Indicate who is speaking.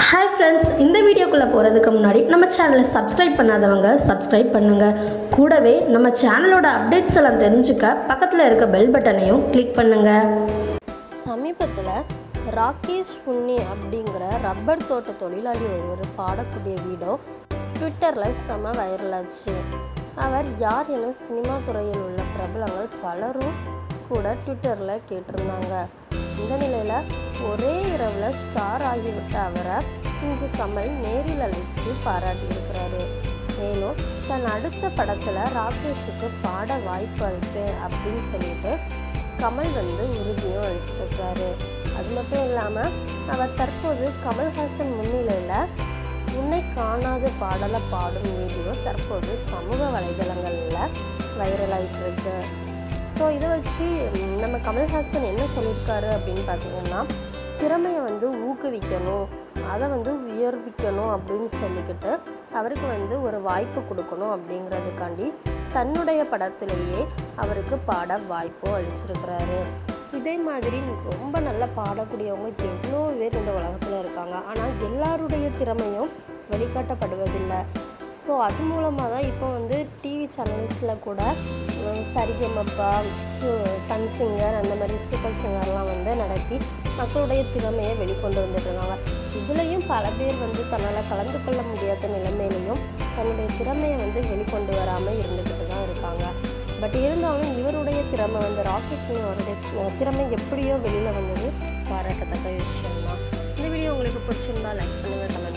Speaker 1: hi friends இந்த வீடியோக்குள்ளே போகிறதுக்கு முன்னாடி நம்ம சேனலை சப்ஸ்கிரைப் பண்ணாதவங்க சப்ஸ்கிரைப் பண்ணுங்கள் கூடவே நம்ம சேனலோட அப்டேட்ஸ் எல்லாம் தெரிஞ்சுக்க பக்கத்தில் இருக்க பெல் பட்டனையும் கிளிக் பண்ணுங்கள்
Speaker 2: சமீபத்தில் ராகேஷ் புன்னி அப்படிங்கிற ரப்பர் தோட்ட தொழிலாளி ஒருவர் பாடக்கூடிய வீடியோ ட்விட்டரில் செம வைரலாச்சு அவர் யார் என சினிமா துறையில் உள்ள பிரபலங்கள் பலரும் கூட ட்விட்டரில் கேட்டிருந்தாங்க இந்த நிலையில் ஒரே இரவில் ஸ்டார் ஆகிவிட்ட அவரை இன்று கமல் நேரில் அழைச்சு பாராட்டியிருக்கிறாரு மேலும் தன் அடுத்த படத்தில் ராகேஷுக்கு பாட வாய்ப்பு அளிப்பேன் அப்படின்னு சொல்லிட்டு கமல் வந்து உறுதியும் அளிச்சிருக்கிறாரு அது மட்டும் இல்லாமல் அவர் தற்போது கமல்ஹாசன் முன்னிலையில் உன்னை காணாத பாடலை பாடும் வீடியோ தற்போது சமூக வலைதளங்களில் வைரலாகிட்டு இருக்கு ஸோ இதை வச்சு ம், நம்ம கமல்ஹாசன் என்ன சொல்லியிருக்காரு அப்படின்னு பார்த்தீங்கன்னா திறமையை வந்து ஊக்குவிக்கணும் அதை வந்து உயர்விக்கணும் அப்படின்னு சொல்லிக்கிட்டு அவருக்கு வந்து ஒரு வாய்ப்பு கொடுக்கணும் அப்படிங்கிறதுக்காண்டி தன்னுடைய படத்திலேயே அவருக்கு பாட வாய்ப்பும் அளிச்சிருக்கிறாரு இதே மாதிரி ரொம்ப நல்லா பாடக்கூடியவங்க எவ்வளோ பேர் இந்த உலகத்தில் இருக்காங்க ஆனால் எல்லாருடைய திறமையும் வெளிக்காட்டப்படுவதில்லை ஸோ அது மூலமாக தான் இப்போ வந்து டிவி சேனல்ஸில் கூட உம், சரிகமப்பா சு சன் சிங்கர் அந்த மாதிரி சூப்பர் சிங்கர்லாம் வந்து நடத்தி மக்களுடைய திறமையை வெளிக்கொண்டு வந்துட்டுருக்காங்க இதுலேயும் பல பேர் வந்து தன்னால் கலந்து கொள்ள முடியாத நிலைமையிலையும் தன்னுடைய திறமையை வந்து வெளிக்கொண்டு வராமல் இருந்துக்கிட்டு தான் இருக்காங்க பட் இருந்தாலும் இவருடைய திறமை வந்து ராகேஷ் அவருடைய திறமை எப்படியோ வெளியில் வந்தது பாராட்டத்தக்க விஷயம்தான் இந்த வீடியோ உங்களுக்கு பிடிச்சிருந்தா லைக் பண்ணுங்கள் கமெண்ட்